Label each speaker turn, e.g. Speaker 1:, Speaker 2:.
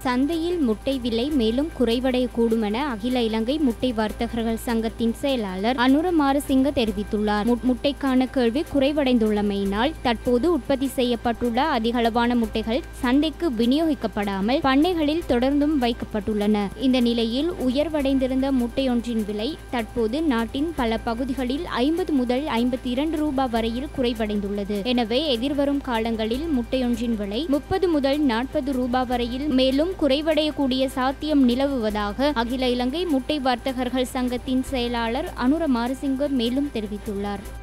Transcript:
Speaker 1: சந்தையில் முட்டை விலை மேலும் குறைவடையக்கூடும் என அகில இலங்கை முட்டை வர்த்தகர்கள் சங்கத்தின் செயலாளர் அனுர மாரசிங்க தெரிவித்துள்ளார் மு- முட்டைக்கான கேள்வி குறைவடைந்துள்ளமையினால் தற்போது உற்பத்தி செய்யப்பட்டுள்ள அதிகளவான முட்டைகள் சந்தைக்கு விநியோகிக்கப்படாமல் பண்ணைகளில் தொடர்ந்தும் வைக்கப்பட்டுள்ளன இந்த நிலையில் உயர்வடைந்திருந்த முட்டையொன்றின் விலை தற்போது நாட்டின் பல பகுதிகளில் ஐம்பது முதல் ஐம்பத்தி இரண்டு ரூபாய் வரையில் குறைவடைந்துள்ளது எனவே எதிர்வரும் காலங்களில் முட்டையொன்றின் விலை முப்பது முதல் நாற்பது ரூபாய் வரையில் மேலும் குறைவடையக்கூடிய சாத்தியம் நிலவுவதாக அகில இலங்கை முட்டை வர்த்தகர்கள் சங்கத்தின் செயலாளர் அனுர மாரசிங்க மேலும் தெரிவித்துள்ளார்